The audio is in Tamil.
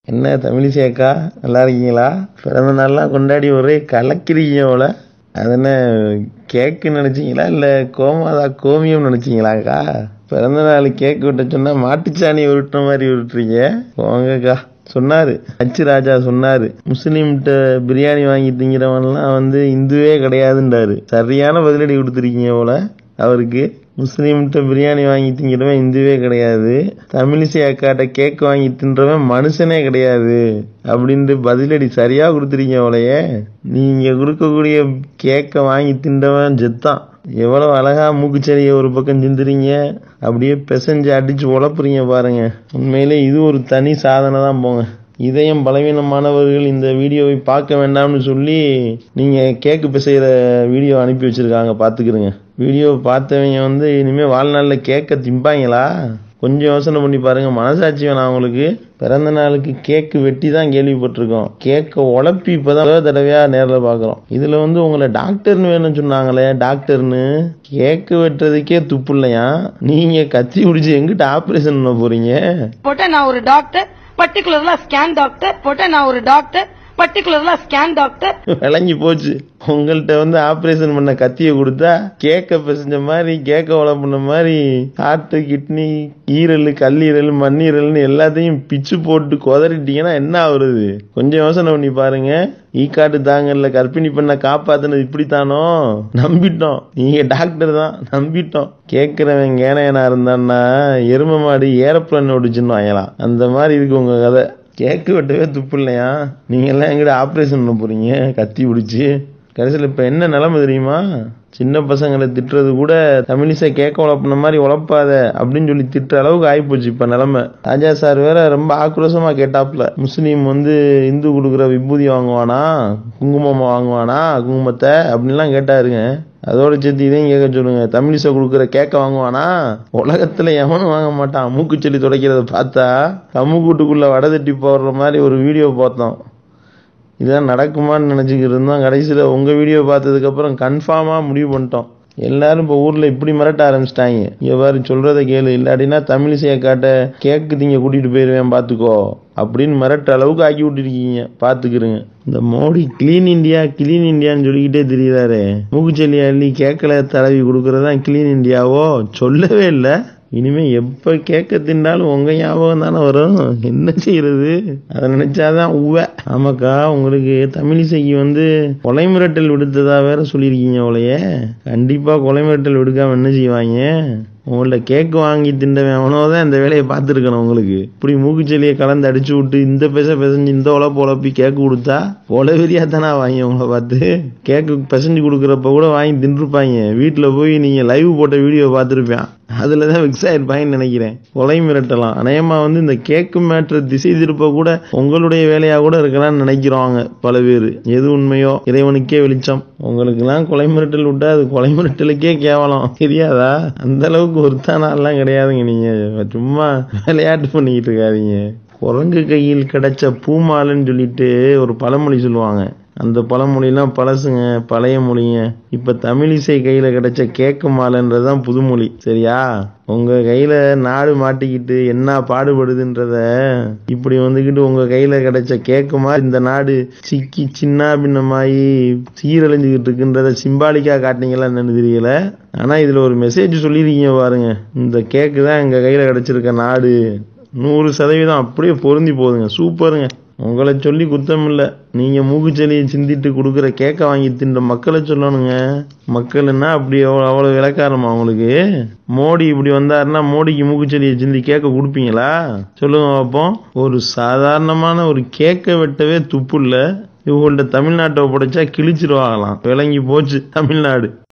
என்ன தமிழிசை அக்கா நல்லா இருக்கீங்களா பிறந்த நாள்லாம் கொண்டாடி ஒரே கலக்கிறீங்க போல அது என்ன கேக்கு நினச்சிங்களா இல்லை கோமாதா கோமியம் நினச்சிங்களாக்கா பிறந்த நாள் கேக்கு வெட்ட சொன்னால் மாட்டுச்சாணி உருட்டுற மாதிரி உருட்டுறீங்க போங்கக்கா சொன்னார் அச்சு ராஜா சொன்னார் முஸ்லீம்கிட்ட பிரியாணி வாங்கி திங்கிறவன்லாம் வந்து இந்துவே கிடையாதுன்றாரு சரியான பதிலடி கொடுத்துருக்கீங்க போல அவருக்கு முஸ்லீம்கிட்ட பிரியாணி வாங்கி திங்கிறவன் இந்துவே கிடையாது தமிழிசை அக்காட்ட கேக் வாங்கி தின்றவன் மனுஷனே கிடையாது அப்படின்ட்டு பதிலடி சரியா கொடுத்துறீங்க அவளையே நீங்க கொடுக்கக்கூடிய கேக்கை வாங்கி தின்றவன் செத்தான் எவ்வளவு அழகா மூக்குச்செடியை ஒரு பக்கம் சிந்துறீங்க அப்படியே பிசைஞ்சு அடிச்சு உழப்புறீங்க பாருங்க உண்மையிலே இது ஒரு தனி சாதனை தான் போங்க இதயம் பலவீனமானவர்கள் இந்த வீடியோவை பார்க்க வேண்டாம்னு சொல்லி நீங்கள் கேக்கு பிசைகிற வீடியோ அனுப்பி வச்சுருக்காங்க பார்த்துக்கிறங்க வீடியோ பார்த்தவங்க வந்து இனிமேல் வாழ்நாளில் கேக்கை திம்பாங்களா கொஞ்சம் யோசனை பண்ணி பாருங்க மனசாட்சி வேணாம் அவங்களுக்கு பிறந்த நாளுக்கு கேக்கு வெட்டி தான் கேள்விப்பட்டிருக்கோம் கேக்கை உழப்பி இப்போதான் முதல் தடவையாக நேரில் பார்க்குறோம் இதில் வந்து உங்களை டாக்டர்னு வேணும்னு சொன்னாங்களே டாக்டர்னு கேக்கு வெட்டுறதுக்கே துப்பு இல்லையா நீங்கள் கத்தி பிடிச்சி எங்கிட்ட ஆப்ரேஷன் பண்ண போறீங்க போட்டேன் நான் ஒரு டாக்டர் பர்டிகுலர்லா ஸ்கேன் டாக்டர் போட்டேன் நான் ஒரு டாக்டர் பர்டிகுலர்லா ஸ்கேன் டாக்டர் விளங்கி போச்சு உங்கள்கிட்ட வந்து ஆப்ரேஷன் பண்ண கத்தியை கொடுத்தா கேக்க பிசைஞ்ச மாதிரி கேக்க உழ பண்ண மாதிரி ஹார்ட்டு கிட்னி ஈரல் கல்லீரல் மண்ணீரல்னு எல்லாத்தையும் பிச்சு போட்டு குதறிட்டீங்கன்னா என்ன ஆகுறது கொஞ்சம் யோசனை பண்ணி பாருங்க ஈக்காட்டு தாங்கல்ல கர்ப்பிணி பண்ண காப்பாத்துனது இப்படித்தானோ நம்பிட்டோம் நீங்க டாக்டர் தான் நம்பிட்டோம் கேட்கிறவன் கேனையனா இருந்தான்னா எரும மாடு ஏரோப்ளேன் ஓடிச்சுன்னு வாங்கலாம் அந்த மாதிரி இருக்கு உங்க கதை கேக்கு வெட்டவே துப்பு இல்லையா நீங்க எல்லாம் எங்கிட்ட ஆப்ரேஷன் பண்ண போறீங்க கத்தி பிடிச்சி கடைசியில் இப்போ என்ன நிலைமை தெரியுமா சின்ன பசங்களை திட்டுறது கூட தமிழிசை கேட்க உழப்பின மாதிரி உழப்பாத அப்படின்னு சொல்லி திட்டுற அளவுக்கு ஆகிப்போச்சு இப்போ நிலைமை ராஜா சார் வேற ரொம்ப ஆக்ரோஷமாக கேட்டாப்புல முஸ்லீம் வந்து இந்து கொடுக்குற விபூதி வாங்குவானா குங்குமம் வாங்குவானா குங்குமத்தை அப்படின்லாம் கேட்டாருங்க அதோட சேர்த்து இதையும் கேட்க சொல்லுங்க தமிழிசை கொடுக்குற கேட்க வாங்குவானா உலகத்துல எவனும் வாங்க மாட்டான் மூக்குச்செடி துடைக்கிறத பார்த்தா கம்முக்கூட்டுக்குள்ள வடை தட்டி போடுற மாதிரி ஒரு வீடியோ பார்த்தோம் இதெல்லாம் நடக்குமான்னு நினச்சிக்கிட்டு இருந்தோம் கடைசியில் உங்கள் வீடியோ பார்த்ததுக்கப்புறம் கன்ஃபார்மாக முடிவு பண்ணிட்டோம் எல்லாரும் இப்போ ஊரில் இப்படி மிரட்ட ஆரம்பிச்சிட்டாங்க எவ்வாறு சொல்கிறத கேளு இல்லாட்டினா தமிழிசையை காட்ட கேக்கு திங்க கூட்டிகிட்டு போயிடுவேன் பார்த்துக்கோ அப்படின்னு மிரட்ட அளவுக்கு ஆக்கி விட்டுருக்கீங்க பார்த்துக்கிறங்க இந்த மோடி கிளீன் இந்தியா கிளீன் இந்தியான்னு சொல்லிக்கிட்டே தெரியுறாரு மூக்குச்செல்லி அள்ளி கேக்கில் தடவி கொடுக்கறதான் கிளீன் இந்தியாவோ சொல்லவே இல்லை இனிமே எப்ப கேட்க தின்னாலும் உங்க ஞாபகம் தானே வரும் என்ன செய்யறது அதை நினைச்சாதான் உவ ஆமாக்கா உங்களுக்கு தமிழிசைக்கு வந்து கொலை மிரட்டல் விடுத்ததா வேற சொல்லியிருக்கீங்க அவளைய கண்டிப்பா கொலை மிரட்டல் விடுக்காம என்ன செய்வாங்க உங்கள்ட்ட கேக்கு வாங்கி திண்டவன் அவனோ தான் இந்த வேலையை பார்த்துருக்கணும் உங்களுக்கு இப்படி மூக்குச்செலியை கலந்து அடிச்சு விட்டு இந்த பெச பெசஞ்சு இந்த உழப்பு உழப்பி கேக்கு கொடுத்தா உளவெறியா தானே வாங்கி உங்களை பார்த்து கேக்கு பிசைஞ்சு கொடுக்குறப்ப கூட வாங்கி தின்றுப்பாங்க வீட்டில் போய் நீங்கள் லைவ் போட்ட வீடியோ பார்த்துருப்பேன் அதில் தான் விக்ஸ் ஆயிருப்பாங்கன்னு நினைக்கிறேன் கொலை மிரட்டலாம் அநேகமா வந்து இந்த கேக்கு மேட்ரு திசை திருப்ப கூட உங்களுடைய வேலையா கூட இருக்கலாம்னு நினைக்கிறோங்க பல பேர் எது உண்மையோ இறைவனுக்கே வெளிச்சம் உங்களுக்கெல்லாம் கொலை மிரட்டல் விட்டா அது கொலை மிரட்டலுக்கே கேவலம் தெரியாதா அந்த அளவுக்கு ஒருத்தானாலாம் கிடையாதுங்க நீங்க சும்மா விளையாட்டு பண்ணிக்கிட்டு இருக்காதீங்க குரங்கு கையில் கிடைச்ச பூமாலைன்னு சொல்லிட்டு ஒரு பழமொழி சொல்லுவாங்க அந்த பழமொழிலாம் பழசுங்க பழைய மொழிங்க இப்ப தமிழிசை கையில கிடைச்ச கேக்கு மாலைன்றது தான் புதுமொழி சரியா உங்க கையில நாடு மாட்டிக்கிட்டு என்ன பாடுபடுதுன்றத இப்படி வந்துக்கிட்டு உங்க கையில கிடைச்ச கேக்கு மாதிரி இந்த நாடு சிக்கி சின்ன பின்னமாயி சீரழிஞ்சுக்கிட்டு இருக்குன்றத சிம்பாலிக்கா காட்டினீங்களா என்னன்னு தெரியல ஆனா இதுல ஒரு மெசேஜ் சொல்லியிருக்கீங்க பாருங்க இந்த கேக்கு தான் எங்க கையில கிடைச்சிருக்க நாடு நூறு சதவீதம் அப்படியே பொருந்தி போகுதுங்க சூப்பருங்க உங்களை சொல்லி குத்தம் இல்லை நீங்கள் மூக்குச்செலியை சிந்திட்டு கொடுக்குற கேக்க வாங்கி தின்ற மக்களை சொல்லணுங்க மக்கள்னா அப்படி அவ்வளோ அவ்வளோ விளக்காரமா அவங்களுக்கு மோடி இப்படி வந்தாருன்னா மோடிக்கு மூக்குச்செலியை சிந்தி கேக்க கொடுப்பீங்களா சொல்லுங்க பார்ப்போம் ஒரு சாதாரணமான ஒரு கேக்க வெட்டவே துப்பு இல்லை இவங்கள்ட்ட தமிழ்நாட்டை படைச்சா கிழிச்சிருவாங்களாம் விளங்கி போச்சு தமிழ்நாடு